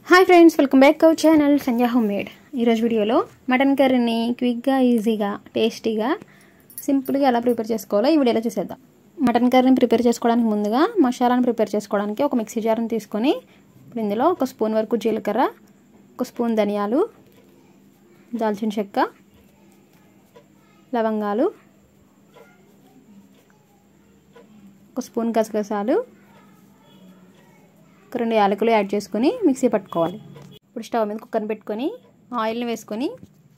hi friends welcome back our channel Sanjay home made ఈరోజు వీడియోలో mutton కర్రీని క్విక్గా ఈజీగా టేస్టీగా సింపుల్గా ఎలా ప్రిపేర్ చేసుకోవాలో ఈ వీడియోలో చూసేద్దాం మటన్ కర్రీని ప్రిపేర్ చేసుకోవడానికి ముందుగా మసాలాను ప్రిపేర్ చేసుకోవడానికి ఒక మిక్సీ జార్ని తీసుకొని ఇప్పుడు ఇందులో ఒక స్పూన్ వరకు జీలకర్ర ఒక స్పూన్ ధనియాలు దాల్చిన చెక్క లవంగాలు ఒక స్పూన్ గసగసాలు ఒక రెండు యాలకులు యాడ్ చేసుకొని మిక్సీ పట్టుకోవాలి ఇప్పుడు స్టవ్ మీద కుక్కర్ని పెట్టుకొని ఆయిల్ని వేసుకొని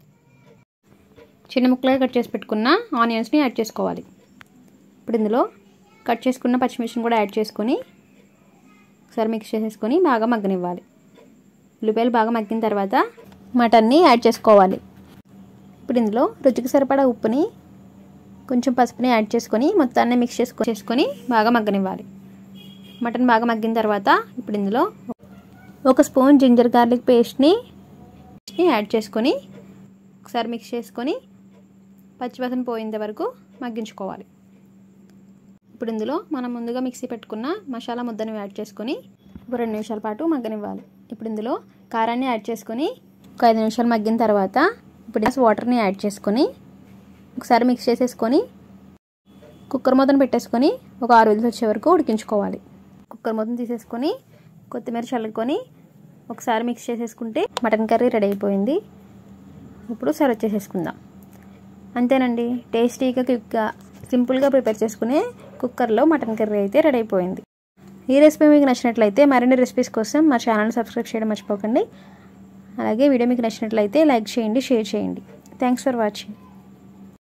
చిన్న ముక్కలుగా కట్ చేసి పెట్టుకున్న ఆనియన్స్ని యాడ్ చేసుకోవాలి ఇప్పుడు ఇందులో కట్ చేసుకున్న పచ్చిమిర్చిని కూడా యాడ్ చేసుకొని ఒకసారి మిక్స్ చేసేసుకొని బాగా మగ్గనివ్వాలి ఉల్లిపాయలు బాగా మగ్గిన తర్వాత మటన్ని యాడ్ చేసుకోవాలి ఇప్పుడు ఇందులో రుచికి సరిపడా ఉప్పుని కొంచెం పసుపుని యాడ్ చేసుకొని మొత్తాన్ని మిక్స్ చేసుకో చేసుకొని బాగా మగ్గనివ్వాలి మటన్ బాగా మగ్గిన తర్వాత ఇప్పుడు ఇందులో ఒక స్పూన్ జింజర్ గార్లిక్ పేస్ట్ని యాడ్ చేసుకొని ఒకసారి మిక్స్ చేసుకొని పచ్చివాసన పోయేంత వరకు మగ్గించుకోవాలి ఇప్పుడు ఇందులో మనం ముందుగా మిక్సీ పెట్టుకున్న మసాలా ముద్దను యాడ్ చేసుకొని ఒక రెండు నిమిషాల పాటు మగ్గనివ్వాలి ఇప్పుడు ఇందులో కారాన్ని యాడ్ చేసుకొని ఒక ఐదు నిమిషాలు మగ్గిన తర్వాత ఇప్పుడు వాటర్ని యాడ్ చేసుకొని ఒకసారి మిక్స్ చేసేసుకొని కుక్కర్ మూతను పెట్టేసుకొని ఒక ఆరు విధులు వచ్చే వరకు ఉడికించుకోవాలి కుక్కర్ మూతను తీసేసుకొని కొత్తిమీర చల్లుకొని ఒకసారి మిక్స్ చేసేసుకుంటే మటన్ కర్రీ రెడీ అయిపోయింది ఇప్పుడు సర్వ్ చేసేసుకుందాం అంతేనండి టేస్టీగా క్విక్గా సింపుల్గా ప్రిపేర్ చేసుకునే కుక్కర్లో మటన్ కర్రీ అయితే రెడీ అయిపోయింది ఈ రెసిపీ మీకు నచ్చినట్లయితే మరిన్ని రెసిపీస్ కోసం మా ఛానల్ సబ్స్క్రైబ్ చేయడం మర్చిపోకండి అలాగే వీడియో మీకు నచ్చినట్లయితే లైక్ చేయండి షేర్ చేయండి థ్యాంక్స్ ఫర్ వాచింగ్